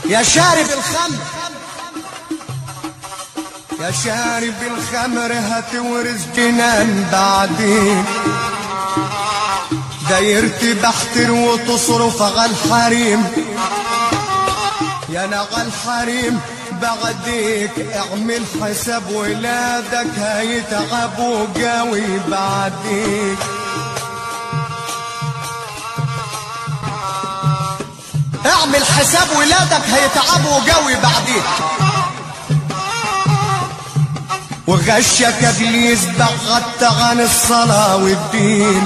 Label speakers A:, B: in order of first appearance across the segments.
A: يا شارب الخمر يا شارب الخمر هتورث جنان بعدين دايرتي بحتر وتصرف على الحريم يا نغى الحريم بعديك اعمل حساب ولادك هيتعبوا قوي بعديك اعمل حساب ولادك هيتعبوا قوي بعديك وغشك ابليس بغت عن الصلاة والدين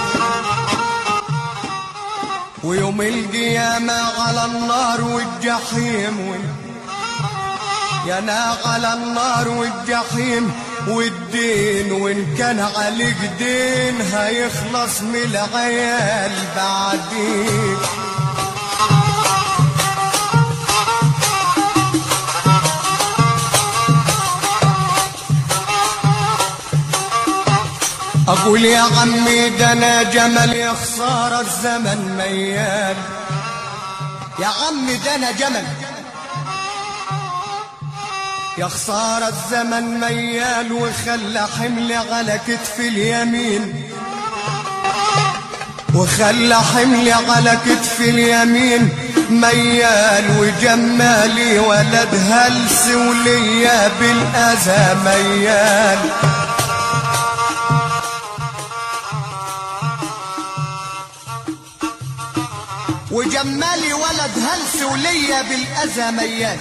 A: ويوم القيامة على النار والجحيم وال... يا نار على النار والجحيم والدين وان كان عليك دين هيخلص من العيال بعديك اقول يا عمي ده انا جمل يا خسارة الزمن ميال يا عمي ده انا جمل يا خسارة الزمن ميال وخلى حمل على كتف اليمين وخلى حمل على كتف اليمين ميال وجمالي ولد هلس وليا بالأذى ميال وجمالي ولد هلس وليا بالأذى ميال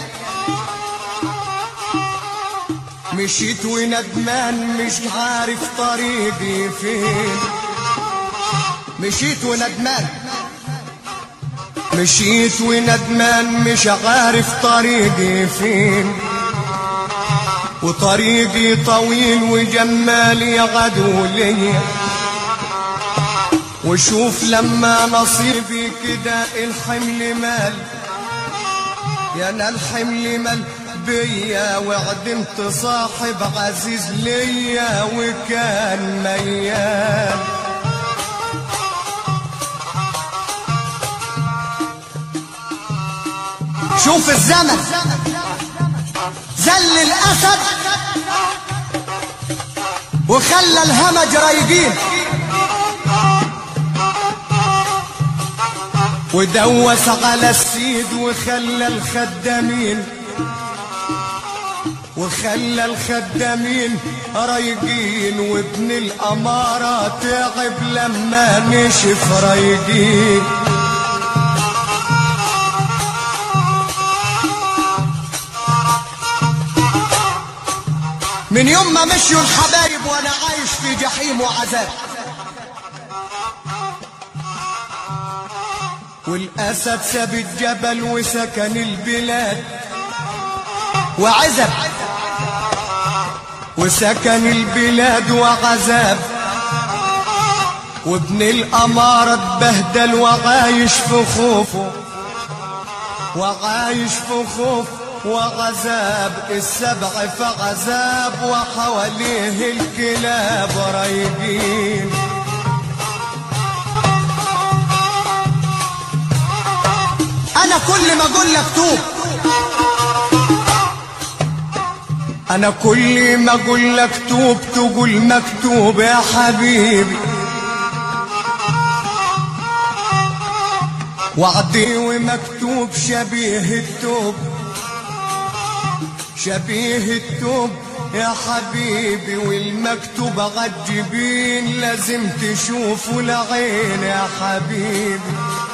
A: مشيت وندمان مش عارف طريقي فين مشيت وندمان مشيت وندمان مش عارف طريقي فين وطريقي طويل وجمالي غدو ليا وشوف لما نصيبي كده الحمل مال يا انا الحمل مال بيا وعدمت صاحب عزيز ليا وكان ميال شوف الزمن زل الاسد وخلى الهمج رايقين ودوس على السيد وخلى الخدامين وخلى الخدامين رايقين وابن الأمارة تعب لما نشف رايقين من يوم ما مشيوا الحبايب وانا عايش في جحيم وعذاب والاسد ساب الجبل وسكن البلاد وعزب وسكن البلاد وعذاب وابن الأمارة اتبهدل وعايش في خوفه وعايش في خوف وعذاب السبع في عذاب وحواليه الكلاب رايقين انا كل ما اقول لك توب انا كل ما اقول لك توب تقول مكتوب يا حبيبي وعدي ومكتوب شبيه التوب شبيه التوب يا حبيبي والمكتوب عالجبين لازم تشوفه العين يا حبيبي